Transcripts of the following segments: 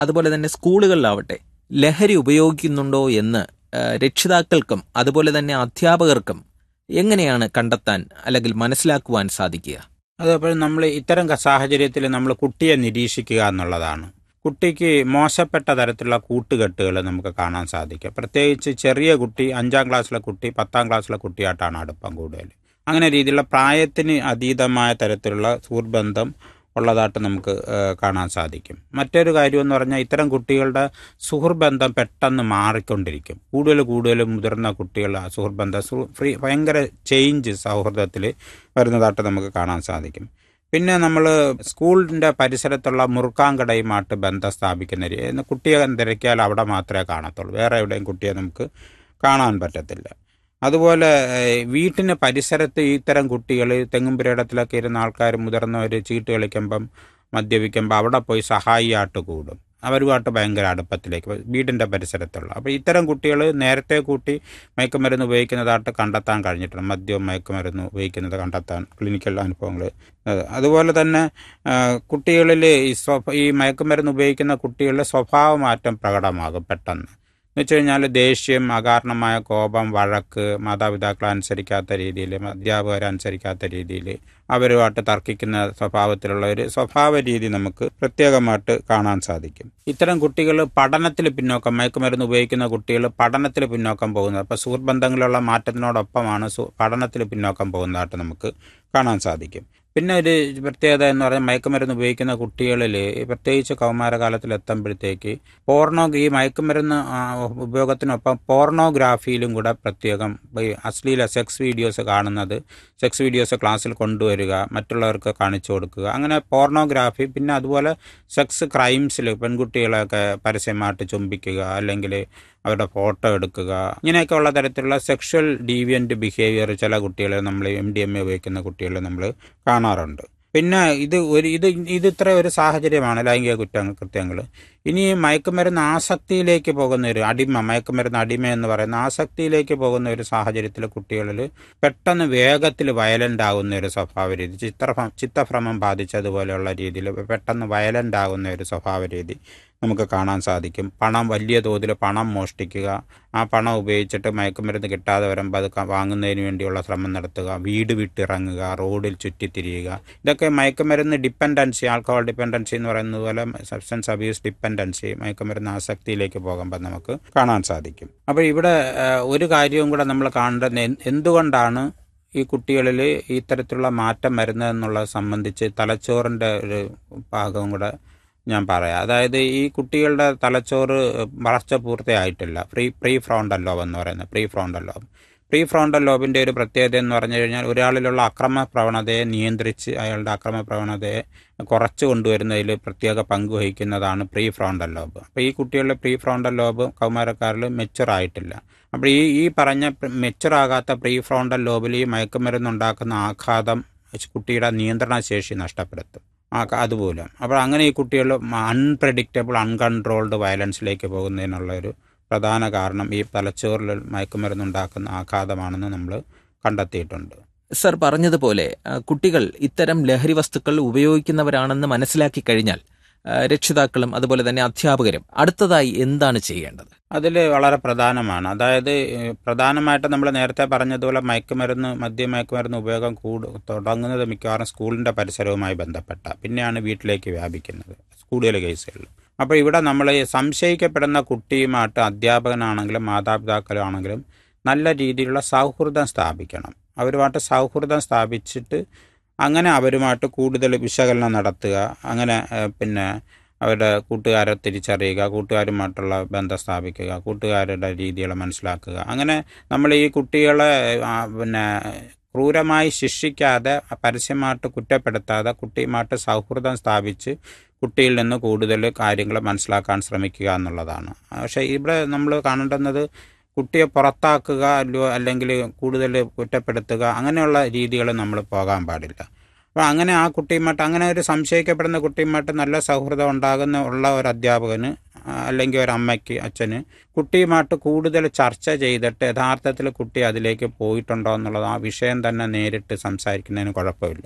അതുപോലെ തന്നെ സ്കൂളുകളിലാവട്ടെ ലഹരി ഉപയോഗിക്കുന്നുണ്ടോ എന്ന് ആ, രക്ഷിതാക്കൾക്കും അതുപോലെ തന്നെ അധ്യാപകർക്കും എങ്ങനെയാണ് കണ്ടെത്താൻ അല്ലെങ്കിൽ മനസ്സിലാക്കുവാൻ സാധിക്കുക അതേപോലെ നമ്മൾ ഇത്തരം ക- സാഹചര്യത്തിൽ നമ്മൾ കുട്ടിയെ നിരീക്ഷിക്കുക എന്നുള്ളതാണ് കുട്ടിക്ക് മോശപ്പെട്ട തരത്തിലുള്ള കൂട്ടുകെട്ടുകൾ നമുക്ക് കാണാൻ സാധിക്കും പ്രത്യേകിച്ച് ചെറിയ കുട്ടി അഞ്ചാം ക്ലാസ്സിലെ കുട്ടി പത്താം ക്ലാസ്സിലെ കുട്ടിയായിട്ടാണ് അടുപ്പം കൂടുതൽ അങ്ങനെ രീതിയിലുള്ള പ്രായത്തിന് അതീതമായ തരത്തിലുള്ള സുഹൃബന്ധം ഉള്ളതായിട്ട് നമുക്ക് ഏഹ്, കാണാൻ സാധിക്കും മറ്റൊരു കാര്യം എന്ന് പറഞ്ഞാൽ ഇത്തരം കുട്ടികളുടെ സുഹൃബന്ധം പെട്ടെന്ന് മാറിക്കൊണ്ടിരിക്കും കൂടുതൽ കൂടുതൽ മുതിർന്ന കുട്ടികൾ ആ സുഹൃബന്ധം സു- ഫ്രീ ഭയങ്കര ചേഞ്ച് സൗഹൃദത്തിൽ വരുന്നതായിട്ട് നമുക്ക് കാണാൻ സാധിക്കും പിന്നെ നമ്മൾ സ്കൂളിൻ്റെ പരിസരത്തുള്ള മുറുക്കാങ്കടയുമായിട്ട് ബന്ധം സ്ഥാപിക്കുന്ന രീതി എന്ന് കുട്ടിയെ തിരക്കിയാൽ അവിടെ മാത്രമേ കാണത്തുള്ളൂ വേറെ എവിടെയും കുട്ടിയെ നമുക്ക് കാണാൻ പറ്റത്തില്ല അതുപോലെ ഏഹ്, വീട്ടിന് പരിസരത്ത് ഇത്തരം കുട്ടികൾ തെങ്ങുംപുരയിടത്തിലൊക്കെ ഇരുന്ന ആൾക്കാർ മുതിർന്നവർ ചീട്ട് കളിക്കുമ്പം മദ്യപിക്കുമ്പോൾ അവിടെ പോയി സഹായിയായിട്ട് കൂടും അവരുമായിട്ട് ഭയങ്കര അടുപ്പത്തിലേക്ക് വരും. വീടിൻ്റെ പരിസരത്തുള്ള അപ്പോൾ ഇത്തരം കുട്ടികൾ നേരത്തെ കൂട്ടി മയക്കുമരുന്ന് ഉപയോഗിക്കുന്നതായിട്ട് കണ്ടെത്താൻ കഴിഞ്ഞിട്ടുണ്ട് മദ്യവും മയക്കുമരുന്ന് ഉപയോഗിക്കുന്നത് കണ്ടെത്താൻ ക്ലിനിക്കൽ അനുഭവങ്ങൾ അത് അതുപോലെ തന്നെ ആ, കുട്ടികളിൽ ഈ സ്വഭ ഈ മയക്കുമരുന്ന് ഉപയോഗിക്കുന്ന കുട്ടികളിൽ സ്വഭാവമാറ്റം പ്രകടമാകും പെട്ടെന്ന് എന്ന് വെച്ച് കഴിഞ്ഞാൽ ദേഷ്യം അകാരണമായ കോപം വഴക്ക് മാതാപിതാക്കളെ അനുസരിക്കാത്ത രീതിയിൽ അധ്യാപകരെ അനുസരിക്കാത്ത രീതിയിൽ അവരുമായിട്ട് തർക്കിക്കുന്ന സ്വഭാവത്തിലുള്ള ഒരു സ്വഭാവ രീതി നമുക്ക് പ്രത്യേകമായിട്ട് കാണാൻ സാധിക്കും ഇത്തരം കുട്ടികൾ പഠനത്തിൽ പിന്നോക്കം മയക്കുമരുന്ന് ഉപയോഗിക്കുന്ന കുട്ടികൾ പഠനത്തിൽ പിന്നോക്കം പോകുന്നത് അപ്പോൾ സുഹൃബന്ധങ്ങളിലുള്ള മാറ്റത്തിനോടൊപ്പമാണ് സു പഠനത്തിൽ പിന്നോക്കം പോകുന്നതായിട്ട് നമുക്ക് കാണാൻ സാധിക്കും പിന്നെ ഒരു പ്രത്യേകത എന്ന് പറഞ്ഞാൽ മയക്കുമരുന്ന് ഉപയോഗിക്കുന്ന കുട്ടികളിൽ പ്രത്യേകിച്ച് കൗമാരകാലത്തിൽ എത്തുമ്പോഴത്തേക്ക് പോർണോ ഈ മയക്കുമരുന്ന് ആ, ഉപയോഗത്തിനൊപ്പം പോർണോഗ്രാഫിയിലും കൂടെ പ്രത്യേകം ഈ അശ്ലീല സെക്സ് വീഡിയോസ് കാണുന്നത് സെക്സ് വീഡിയോസ് ക്ലാസ്സിൽ കൊണ്ടുവരിക മറ്റുള്ളവർക്ക് കാണിച്ചു കൊടുക്കുക അങ്ങനെ പോർണോഗ്രാഫി പിന്നെ അതുപോലെ സെക്സ് ക്രൈംസിൽ പെൺകുട്ടികളെയൊക്കെ പരസ്യമായിട്ട് ചുംബിക്കുക അല്ലെങ്കിൽ അവരുടെ ഫോട്ടോ എടുക്കുക ഇങ്ങനെയൊക്കെ ഉള്ള തരത്തിലുള്ള സെക്ഷൽ ഡീവിയൻ്റ് ബിഹേവിയർ ചില കുട്ടികൾ നമ്മൾ എം ഡി എം എ ഉപയോഗിക്കുന്ന കുട്ടികൾ നമ്മൾ കാണാറുണ്ട് പിന്നെ ഇത് ഒരു ഇത് ഇത് ഇത്ര ഒരു സാഹചര്യമാണ് ലൈംഗിക കുറ്റങ്ങൾ കൃത്യങ്ങൾ ഇനി ഈ മയക്കുമരുന്ന് ആസക്തിയിലേക്ക് പോകുന്ന ഒരു അടിമ മയക്കുമരുന്ന് അടിമ എന്ന് പറയുന്ന ആസക്തിയിലേക്ക് പോകുന്ന ഒരു സാഹചര്യത്തിൽ കുട്ടികളിൽ പെട്ടെന്ന് വേഗത്തിൽ വയലൻ്റ് ആകുന്ന ഒരു സ്വഭാവ രീതി ചിത്രഭ്ര ചിത്തഭ്രമം ബാധിച്ചതുപോലെയുള്ള രീതിയിൽ പെട്ടെന്ന് വയലൻ്റ് ആകുന്ന ഒരു സ്വഭാവ രീതി നമുക്ക് കാണാൻ സാധിക്കും പണം വലിയ തോതിൽ പണം മോഷ്ടിക്കുക ആ പണം ഉപയോഗിച്ചിട്ട് മയക്കുമരുന്ന് കിട്ടാതെ വരുമ്പോൾ അത് ക- വാങ്ങുന്നതിന് വേണ്ടിയുള്ള ശ്രമം നടത്തുക വീട് വിട്ടിറങ്ങുക റോഡിൽ ചുറ്റിത്തിരിയുക ഇതൊക്കെ മയക്കുമരുന്ന് ഡിപ്പെൻഡൻസി ആൽക്കഹോൾ ഡിപ്പെൻഡൻസി എന്ന് പറയുന്നത് പോലെ സബ്സ്റ്റൻസ് അബ്യൂസ് ഡിപ്പെൻഡൻസി മയക്കുമരുന്ന് ആസക്തിയിലേക്ക് പോകുമ്പോൾ നമുക്ക് കാണാൻ സാധിക്കും അപ്പോൾ ഇവിടെ ആ, ഒരു കാര്യവും കൂടെ നമ്മൾ കാണേണ്ടത് എന്ത് എന്തുകൊണ്ടാണ് ഈ കുട്ടികളിൽ ഇത്തരത്തിലുള്ള മാറ്റം വരുന്നതെന്നുള്ളത് സംബന്ധിച്ച് തലച്ചോറിൻ്റെ ഒരു ഭാഗവും കൂടെ ഞാൻ പറയാം അതായത് ഈ കുട്ടികളുടെ തലച്ചോറ് വളർച്ച പൂർത്തിയായിട്ടില്ല പ്രീ പ്രീ ഫ്രോണ്ടൽ ലോബ് എന്ന് പറയുന്നത് prefrontal lobe prefrontal ലോബിൻ്റെ ഒരു പ്രത്യേകത എന്ന് പറഞ്ഞു കഴിഞ്ഞാൽ ഒരാളിലുള്ള അക്രമ പ്രവണതയെ നിയന്ത്രിച്ച് അയാളുടെ അക്രമ പ്രവണതയെ കുറച്ച് കൊണ്ടുവരുന്നതിൽ പ്രത്യേക പങ്ക് വഹിക്കുന്നതാണ് പ്രീ ഫ്രോണ്ടൽ ലോബ് അപ്പോൾ ഈ കുട്ടികളുടെ പ്രീ ഫ്രോണ്ടൽ ലോബ് കൗമാരക്കാരിൽ മെച്ചുർ ആയിട്ടില്ല അപ്പോൾ ഈ ഈ പറഞ്ഞ മെച്ചുർ ആകാത്ത പ്രീ ഫ്രോണ്ടൽ ലോബിൽ ഈ മയക്കുമരുന്നുണ്ടാക്കുന്ന ആഘാതം കുട്ടിയുടെ നിയന്ത്രണ ശേഷി നഷ്ടപ്പെടുത്തും ആ ക- അതുപോലെ അപ്പോൾ അങ്ങനെ ഈ കുട്ടികൾ അൺപ്രഡിക്റ്റബിൾ അൺകൺട്രോൾഡ് വയലൻസിലേക്ക് പോകുന്നതിനുള്ള ഒരു പ്രധാന കാരണം ഈ തലച്ചോറിൽ മയക്കുമരുന്നുണ്ടാക്കുന്ന ആഘാതമാണെന്ന് നമ്മൾ കണ്ടെത്തിയിട്ടുണ്ട് സർ പറഞ്ഞതുപോലെ ആ, കുട്ടികൾ ഇത്തരം ലഹരി വസ്തുക്കൾ ഉപയോഗിക്കുന്നവരാണെന്ന് മനസ്സിലാക്കി കഴിഞ്ഞാൽ ആ, രക്ഷിതാക്കളും അതുപോലെ തന്നെ അധ്യാപകരും അടുത്തതായി എന്താണ് ചെയ്യേണ്ടത് അതിൽ വളരെ പ്രധാനമാണ് അതായത് ഏഹ്, പ്രധാനമായിട്ട് നമ്മൾ നേരത്തെ പറഞ്ഞതുപോലെ മയക്കുമരുന്ന് മദ്യ മയക്കുമരുന്ന് ഉപയോഗം കൂട് തുടങ്ങുന്നത് മിക്കവാറും സ്കൂളിൻ്റെ പരിസരവുമായി ബന്ധപ്പെട്ട പിന്നെയാണ് വീട്ടിലേക്ക് വ്യാപിക്കുന്നത് കൂടുതൽ കേസുകളിൽ അപ്പോൾ ഇവിടെ നമ്മൾ സംശയിക്കപ്പെടുന്ന കുട്ടിയുമായിട്ട് അധ്യാപകനാണെങ്കിലും മാതാപിതാക്കളാണെങ്കിലും നല്ല രീതിയിലുള്ള സൗഹൃദം സ്ഥാപിക്കണം അവരുമായിട്ട് സൗഹൃദം സ്ഥാപിച്ചിട്ട് അങ്ങനെ അവരുമായിട്ട് കൂടുതൽ വിശകലനം നടത്തുക അങ്ങനെ ഏഹ്, പിന്നെ അവരുടെ കൂട്ടുകാരെ തിരിച്ചറിയുക കൂട്ടുകാരുമായിട്ടുള്ള ബന്ധം സ്ഥാപിക്കുക കൂട്ടുകാരുടെ രീതികൾ മനസ്സിലാക്കുക അങ്ങനെ നമ്മൾ ഈ കുട്ടികളെ ആ, പിന്നെ ക്രൂരമായി ശിക്ഷിക്കാതെ പരസ്യമായിട്ട് കുറ്റപ്പെടുത്താതെ കുട്ടിയുമായിട്ട് സൗഹൃദം സ്ഥാപിച്ച് കുട്ടിയിൽ നിന്ന് കൂടുതൽ കാര്യങ്ങൾ മനസ്സിലാക്കാൻ ശ്രമിക്കുക എന്നുള്ളതാണ് പക്ഷേ ഇവിടെ നമ്മൾ കാണേണ്ടുന്നത് കുട്ടിയെ പുറത്താക്കുക അല്ലോ അല്ലെങ്കിൽ കൂടുതൽ കുറ്റപ്പെടുത്തുക അങ്ങനെയുള്ള രീതികൾ നമ്മൾ പോകാൻ പാടില്ല അപ്പോൾ അങ്ങനെ ആ കുട്ടിയുമായിട്ട് അങ്ങനെ ഒരു സംശയിക്കപ്പെടുന്ന കുട്ടിയുമായിട്ട് നല്ല സൗഹൃദം ഉണ്ടാകുന്ന ഉള്ള ഒരു അധ്യാപകന് ആ, അല്ലെങ്കിൽ ഒരു അമ്മയ്ക്ക് അച്ഛന് കുട്ടിയുമായിട്ട് കൂടുതൽ ചർച്ച ചെയ്തിട്ട് യഥാർത്ഥത്തിൽ കുട്ടി അതിലേക്ക് പോയിട്ടുണ്ടോ എന്നുള്ളത് ആ വിഷയം തന്നെ നേരിട്ട് സംസാരിക്കുന്നതിന് കുഴപ്പമില്ല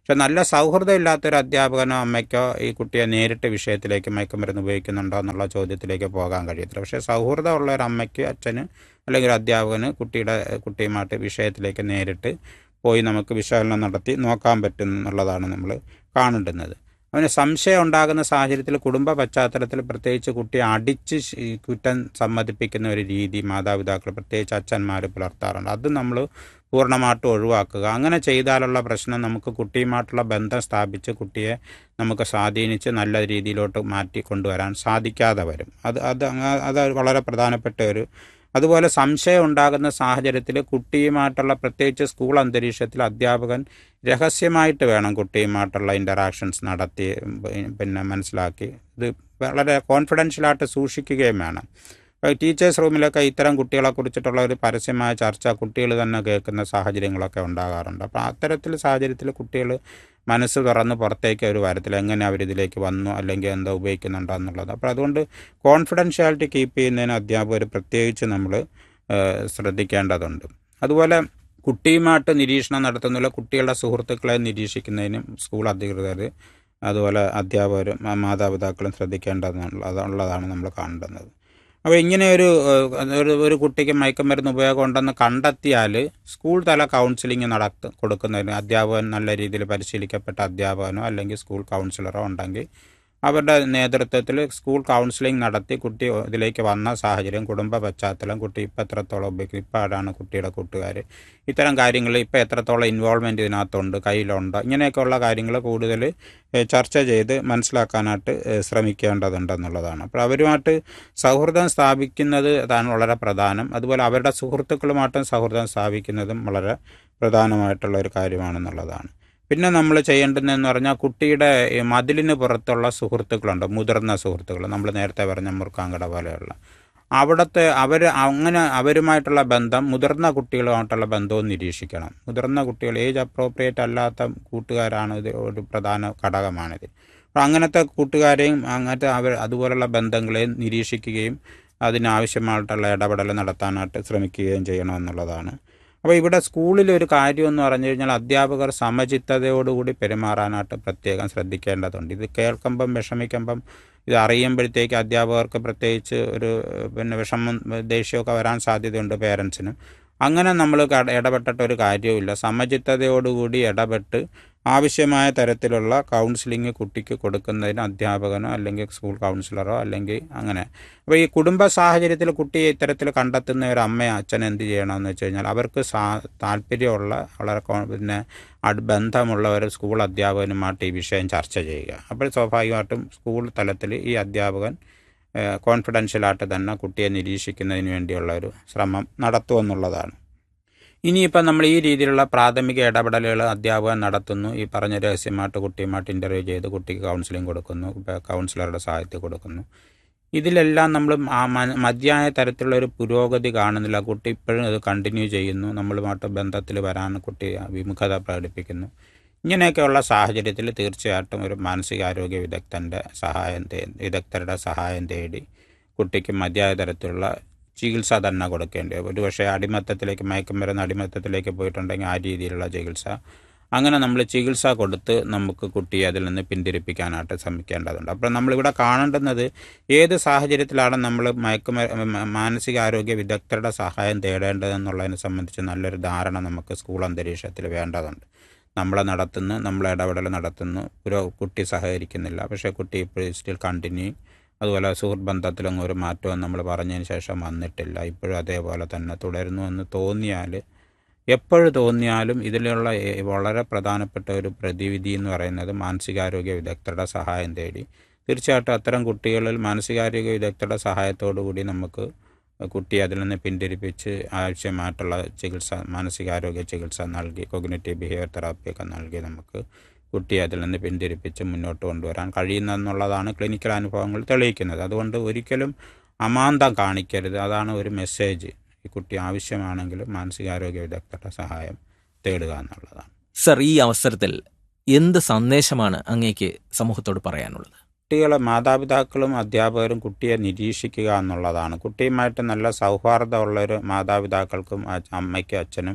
പക്ഷെ നല്ല സൗഹൃദം ഇല്ലാത്തൊരു അധ്യാപകനോ അമ്മയ്ക്കോ ഈ കുട്ടിയെ നേരിട്ട് വിഷയത്തിലേക്ക് മയക്കുമരുന്ന് ഉപയോഗിക്കുന്നുണ്ടോ എന്നുള്ള ചോദ്യത്തിലേക്ക് പോകാൻ കഴിയത്തില്ല പക്ഷേ സൗഹൃദമുള്ള ഒരു അമ്മയ്ക്ക് അച്ഛന് അല്ലെങ്കിൽ ഒരു അധ്യാപകന് കുട്ടിയുടെ കുട്ടിയുമായിട്ട് വിഷയത്തിലേക്ക് നേരിട്ട് പോയി നമുക്ക് വിശകലനം നടത്തി നോക്കാൻ പറ്റും എന്നുള്ളതാണ് നമ്മൾ കാണേണ്ടുന്നത് അവന് സംശയം ഉണ്ടാകുന്ന സാഹചര്യത്തിൽ കുടുംബ പശ്ചാത്തലത്തിൽ പ്രത്യേകിച്ച് കുട്ടിയെ അടിച്ച് ശി- കുറ്റം സമ്മതിപ്പിക്കുന്ന ഒരു രീതി മാതാപിതാക്കൾ പ്രത്യേകിച്ച് അച്ഛന്മാർ പുലർത്താറുണ്ട് അത് നമ്മൾ പൂർണ്ണമായിട്ടും ഒഴിവാക്കുക അങ്ങനെ ചെയ്താലുള്ള പ്രശ്നം നമുക്ക് കുട്ടിയുമായിട്ടുള്ള ബന്ധം സ്ഥാപിച്ച് കുട്ടിയെ നമുക്ക് സ്വാധീനിച്ച് നല്ല രീതിയിലോട്ട് മാറ്റി കൊണ്ടുവരാൻ സാധിക്കാതെ വരും അത് അത് അങ്ങ- അത് വളരെ പ്രധാനപ്പെട്ട ഒരു അതുപോലെ സംശയം ഉണ്ടാകുന്ന സാഹചര്യത്തിൽ കുട്ടിയുമായിട്ടുള്ള പ്രത്യേകിച്ച് സ്കൂൾ അന്തരീക്ഷത്തിൽ അധ്യാപകൻ രഹസ്യമായിട്ട് വേണം കുട്ടിയുമായിട്ടുള്ള ഇൻ്ററാക്ഷൻസ് നടത്തി ഉം, പിന്നെ മനസ്സിലാക്കി ഇത് വളരെ കോൺഫിഡൻഷ്യലായിട്ട് സൂക്ഷിക്കുകയും വേണം ഇപ്പോൾ ടീച്ചേഴ്സ് റൂമിലൊക്കെ ഇത്തരം കുട്ടികളെ കുറിച്ചിട്ടുള്ള ഒരു പരസ്യമായ ചർച്ച കുട്ടികൾ തന്നെ കേൾക്കുന്ന സാഹചര്യങ്ങളൊക്കെ ഉണ്ടാകാറുണ്ട് അപ്പോൾ അത്തരത്തിൽ സാഹചര്യത്തിൽ കുട്ടികൾ മനസ്സ് തുറന്ന് പുറത്തേക്ക് അവർ വരത്തില്ല എങ്ങനെ അവരിതിലേക്ക് വന്നു അല്ലെങ്കിൽ എന്താ ഉപയോഗിക്കുന്നുണ്ടോ എന്നുള്ളത് അപ്പോൾ അതുകൊണ്ട് കോൺഫിഡൻഷ്യാലിറ്റി കീപ്പ് ചെയ്യുന്നതിന് അധ്യാപകർ പ്രത്യേകിച്ച് നമ്മൾ ശ്രദ്ധിക്കേണ്ടതുണ്ട് അതുപോലെ കുട്ടിയുമായിട്ട് നിരീക്ഷണം നടത്തുന്നില്ല കുട്ടികളുടെ സുഹൃത്തുക്കളെ നിരീക്ഷിക്കുന്നതിനും സ്കൂൾ അധികൃതർ അതുപോലെ അധ്യാപകരും മാ- മാതാപിതാക്കളും ശ്രദ്ധിക്കേണ്ടതുള്ളതാണ് നമ്മൾ കാണേണ്ടുന്നത് അപ്പോൾ ഇങ്ങനെ ഒരു ഏഹ്, ഒരു ഒരു കുട്ടിക്ക് മയക്കുമരുന്ന് ഉപയോഗം ഉണ്ടെന്ന് കണ്ടെത്തിയാൽ സ്കൂൾ തല കൗൺസിലിംഗ് നടത്ത കൊടുക്കുന്നതിന് അധ്യാപകൻ നല്ല രീതിയിൽ പരിശീലിക്കപ്പെട്ട അധ്യാപകനോ അല്ലെങ്കിൽ സ്കൂൾ കൗൺസിലറോ ഉണ്ടെങ്കിൽ അവരുടെ നേതൃത്വത്തിൽ സ്കൂൾ കൗൺസിലിംഗ് നടത്തി കുട്ടി ഇതിലേക്ക് വന്ന സാഹചര്യം കുടുംബ പശ്ചാത്തലം കുട്ടി ഇപ്പം എത്രത്തോളം ഉപയോഗിക്കും ഇപ്പം ആരാണ് കുട്ടിയുടെ കൂട്ടുകാർ ഇത്തരം കാര്യങ്ങൾ ഇപ്പം എത്രത്തോളം ഇൻവോൾവ്മെൻറ്റ് ഇതിനകത്തുണ്ട് കയ്യിലുണ്ടോ ഇങ്ങനെയൊക്കെയുള്ള കാര്യങ്ങൾ കൂടുതൽ ഏഹ്, ചർച്ച ചെയ്ത് മനസ്സിലാക്കാനായിട്ട് ഏഹ്, ശ്രമിക്കേണ്ടതുണ്ടെന്നുള്ളതാണ് അപ്പോൾ അവരുമായിട്ട് സൗഹൃദം സ്ഥാപിക്കുന്നത് അതാണ് വളരെ പ്രധാനം അതുപോലെ അവരുടെ സുഹൃത്തുക്കളുമായിട്ടും സൗഹൃദം സ്ഥാപിക്കുന്നതും വളരെ പ്രധാനമായിട്ടുള്ള ഒരു കാര്യമാണെന്നുള്ളതാണ് പിന്നെ നമ്മൾ ചെയ്യേണ്ടതെന്ന് പറഞ്ഞാൽ കുട്ടിയുടെ ഈ മതിലിന് പുറത്തുള്ള സുഹൃത്തുക്കളുണ്ട് മുതിർന്ന സുഹൃത്തുക്കൾ നമ്മൾ നേരത്തെ പറഞ്ഞ മുറുക്കാങ്കട പോലെയുള്ള അവിടുത്തെ അവർ അങ്ങനെ അവരുമായിട്ടുള്ള ബന്ധം മുതിർന്ന കുട്ടികളുമായിട്ടുള്ള ബന്ധവും നിരീക്ഷിക്കണം മുതിർന്ന കുട്ടികൾ ഏജ് അപ്രോപ്രിയേറ്റ് അല്ലാത്ത കൂട്ടുകാരാണ് ഇത് ഒരു പ്രധാന ഘടകമാണിത് അപ്പോൾ അങ്ങനത്തെ കൂട്ടുകാരെയും അങ്ങനത്തെ അവർ അതുപോലുള്ള ബന്ധങ്ങളെയും നിരീക്ഷിക്കുകയും അതിനാവശ്യമായിട്ടുള്ള ഇടപെടൽ നടത്താനായിട്ട് ശ്രമിക്കുകയും ചെയ്യണമെന്നുള്ളതാണ് അപ്പോൾ ഇവിടെ സ്കൂളിൽ ഒരു കാര്യം എന്ന് പറഞ്ഞു കഴിഞ്ഞാൽ അധ്യാപകർ സമചിത്തതയോടുകൂടി പെരുമാറാനായിട്ട് പ്രത്യേകം ശ്രദ്ധിക്കേണ്ടതുണ്ട് ഇത് കേൾക്കുമ്പം വിഷമിക്കുമ്പം ഇത് അറിയുമ്പോഴത്തേക്ക് അധ്യാപകർക്ക് പ്രത്യേകിച്ച് ഒരു പിന്നെ വിഷമം ദേഷ്യമൊക്കെ വരാൻ സാധ്യതയുണ്ട് പേരൻസിനും അങ്ങനെ നമ്മൾ കട- ഇടപെട്ടിട്ട് ഒരു കാര്യവുമില്ല സമചിത്തതയോടുകൂടി ഇടപെട്ട് ആവശ്യമായ തരത്തിലുള്ള കൗൺസിലിംഗ് കുട്ടിക്ക് കൊടുക്കുന്നതിന് അധ്യാപകനോ അല്ലെങ്കിൽ സ്കൂൾ കൗൺസിലറോ അല്ലെങ്കിൽ അങ്ങനെ അപ്പോൾ ഈ കുടുംബ സാഹചര്യത്തിൽ കുട്ടിയെ ഇത്തരത്തിൽ കണ്ടെത്തുന്ന ഒരു അമ്മയോ അച്ഛൻ എന്ത് ചെയ്യണമെന്ന് വെച്ച് കഴിഞ്ഞാൽ അവർക്ക് സാ താല്പര്യമുള്ള വളരെ കോ- പിന്നെ അട് ബന്ധമുള്ള ഒരു സ്കൂൾ അധ്യാപകനുമായിട്ട് ഈ വിഷയം ചർച്ച ചെയ്യുക അപ്പോൾ സ്വാഭാവികമായിട്ടും സ്കൂൾ തലത്തിൽ ഈ അധ്യാപകൻ കോൺഫിഡൻഷ്യലായിട്ട് തന്നെ കുട്ടിയെ നിരീക്ഷിക്കുന്നതിന് വേണ്ടിയുള്ള ഒരു ശ്രമം നടത്തുമെന്നുള്ളതാണ് ഇനിയിപ്പം നമ്മൾ ഈ രീതിയിലുള്ള പ്രാഥമിക ഇടപെടലുകൾ അധ്യാപകൻ നടത്തുന്നു ഈ പറഞ്ഞ രഹസ്യമായിട്ട് കുട്ടിയുമായിട്ട് ഇൻ്റർവ്യൂ ചെയ്ത് കുട്ടിക്ക് കൗൺസിലിംഗ് കൊടുക്കുന്നു ഇപ്പം കൗൺസിലറുടെ സഹായത്തിൽ കൊടുക്കുന്നു ഇതിലെല്ലാം നമ്മൾ ആ മ- മതിയായ തരത്തിലുള്ള ഒരു പുരോഗതി കാണുന്നില്ല കുട്ടി ഇപ്പോഴും ഇത് കണ്ടിന്യൂ ചെയ്യുന്നു നമ്മളുമായിട്ട് ബന്ധത്തിൽ വരാൻ കുട്ടി വിമുഖത പ്രകടിപ്പിക്കുന്നു ഇങ്ങനെയൊക്കെയുള്ള സാഹചര്യത്തിൽ തീർച്ചയായിട്ടും ഒരു മാനസികാരോഗ്യ വിദഗ്ധൻ്റെ സഹായം തേ വിദഗ്ധരുടെ സഹായം തേടി കുട്ടിക്ക് മതിയായ തരത്തിലുള്ള ചികിത്സ തന്നെ കൊടുക്കേണ്ടി വരും ഒരുപക്ഷെ അടിമത്തത്തിലേക്ക് മയക്കുമരുന്ന് അടിമത്തത്തിലേക്ക് പോയിട്ടുണ്ടെങ്കിൽ ആ രീതിയിലുള്ള ചികിത്സ അങ്ങനെ നമ്മൾ ചികിത്സ കൊടുത്ത് നമുക്ക് കുട്ടിയെ അതിൽ നിന്ന് പിന്തിരിപ്പിക്കാനായിട്ട് ശ്രമിക്കേണ്ടതുണ്ട് അപ്പോൾ നമ്മളിവിടെ കാണേണ്ടുന്നത് ഏത് സാഹചര്യത്തിലാണ് നമ്മൾ മയക്കുമ മ- മാനസികാരോഗ്യ വിദഗ്ധരുടെ സഹായം തേടേണ്ടതെന്നുള്ളതിനെ സംബന്ധിച്ച് നല്ലൊരു ധാരണ നമുക്ക് സ്കൂൾ അന്തരീക്ഷത്തിൽ വേണ്ടതുണ്ട് നമ്മളെ നടത്തുന്നു നമ്മളെ ഇടപെടൽ നടത്തുന്നു ഒരു കുട്ടി സഹകരിക്കുന്നില്ല പക്ഷേ കുട്ടി ഇപ്പോഴും സ്റ്റിൽ കണ്ടിന്യൂ അതുപോലെ സുഹൃത്ത് ബന്ധത്തിലൊന്നും ഒരു മാറ്റവും നമ്മൾ പറഞ്ഞതിന് ശേഷം വന്നിട്ടില്ല ഇപ്പോഴും അതേപോലെ തന്നെ തുടരുന്നു എന്ന് തോന്നിയാൽ എപ്പോഴും തോന്നിയാലും ഇതിലുള്ള ഏ- വളരെ പ്രധാനപ്പെട്ട ഒരു പ്രതിവിധി എന്ന് പറയുന്നത് മാനസികാരോഗ്യ വിദഗ്ധരുടെ സഹായം തേടി തീർച്ചയായിട്ടും അത്തരം കുട്ടികളിൽ മാനസികാരോഗ്യ വിദഗ്ധരുടെ സഹായത്തോടു കൂടി നമുക്ക് കുട്ടിയെ അതിൽ നിന്ന് പിന്തിരിപ്പിച്ച് ആവശ്യമായിട്ടുള്ള ചികിത്സ മാനസികാരോഗ്യ ചികിത്സ നൽകി കൊഗ്നറ്റീവ് ബിഹേവിയർ തെറാപ്പിയൊക്കെ നൽകി നമുക്ക് കുട്ടിയെ അതിൽ നിന്ന് പിന്തിരിപ്പിച്ച് മുന്നോട്ട് കൊണ്ടുവരാൻ കഴിയുന്നെന്നുള്ളതാണ് ക്ലിനിക്കൽ അനുഭവങ്ങൾ തെളിയിക്കുന്നത് അതുകൊണ്ട് ഒരിക്കലും അമാന്തം കാണിക്കരുത് അതാണ് ഒരു മെസ്സേജ് ഈ കുട്ടി ആവശ്യമാണെങ്കിൽ മാനസികാരോഗ്യ വിദഗ്ധരുടെ സഹായം തേടുക എന്നുള്ളതാണ് സർ ഈ അവസരത്തിൽ എന്ത് സന്ദേശമാണ് അങ്ങേക്ക് സമൂഹത്തോട് പറയാനുള്ളത് കുട്ടികളെ മാതാപിതാക്കളും അധ്യാപകരും കുട്ടിയെ നിരീക്ഷിക്കുക എന്നുള്ളതാണ് കുട്ടിയുമായിട്ട് നല്ല സൗഹാർദ്ദമുള്ളൊരു മാതാപിതാക്കൾക്കും അ- അമ്മയ്ക്കും അച്ഛനും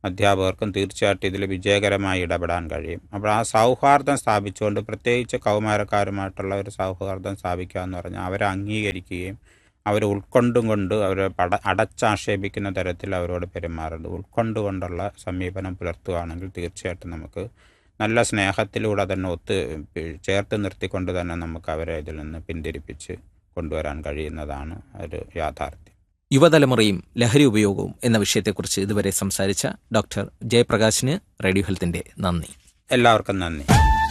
അധ്യാപകർക്കും തീർച്ചയായിട്ടും ഇതിൽ വിജയകരമായി ഇടപെടാൻ കഴിയും അപ്പോൾ ആ സൗഹാർദ്ദം സ്ഥാപിച്ചുകൊണ്ട് പ്രത്യേകിച്ച് കൗമാരക്കാരുമായിട്ടുള്ള ഒരു സൗഹാർദ്ദം സ്ഥാപിക്കുക എന്ന് പറഞ്ഞാൽ അവരെ അംഗീകരിക്കുകയും അവരെ ഉൾക്കൊണ്ടും കൊണ്ട് അവരെ പട അടച്ചാക്ഷേപിക്കുന്ന തരത്തിൽ അവരോട് പെരുമാറുന്നത് ഉൾക്കൊണ്ടുകൊണ്ടുള്ള സമീപനം പുലർത്തുകയാണെങ്കിൽ തീർച്ചയായിട്ടും നമുക്ക് നല്ല സ്നേഹത്തിലൂടെ തന്നെ ഒത്ത് ചേർത്ത് നിർത്തിക്കൊണ്ട് തന്നെ നമുക്ക് അവരെ ഇതിൽ നിന്ന് പിന്തിരിപ്പിച്ച് കൊണ്ടുവരാൻ കഴിയുന്നതാണ് ഒരു യാഥാർത്ഥ്യം യുവതലമുറയും ലഹരി ഉപയോഗവും എന്ന വിഷയത്തെക്കുറിച്ച് ഇതുവരെ സംസാരിച്ച ഡോക്ടർ ജയപ്രകാശിന് റേഡിയോ ഹെൽത്തിന്റെ നന്ദി എല്ലാവർക്കും നന്ദി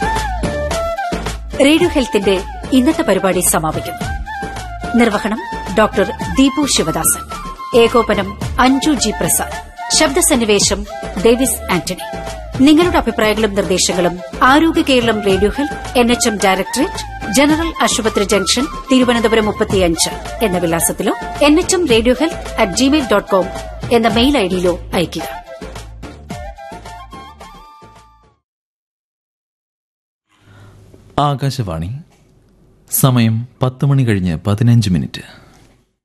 റേഡിയോ ഹെൽത്തിന്റെ ഇന്നത്തെ പരിപാടി സമാപിക്കുന്നു നിർവഹണം ഡോക്ടർ ദീപു ശിവദാസൻ ഏകോപനം അഞ്ജു ജി പ്രസാദ് ശബ്ദസന്നിവേശം ഡേവിസ് ആന്റണി നിങ്ങളുടെ അഭിപ്രായങ്ങളും നിർദ്ദേശങ്ങളും Arogya Keralam radio health N H M directorate general ആശുപത്രി ജംഗ്ഷൻ തിരുവനന്തപുരം മുപ്പത്തിയഞ്ച് എന്ന വിലാസത്തിലോ N H M radio health at Gmail dot com എന്ന മെയിൽ ഐഡിയിലോ അയയ്ക്കുക ആകാശവാണി സമയം പത്ത് മണി കഴിഞ്ഞ് പതിനഞ്ച് മിനിറ്റ്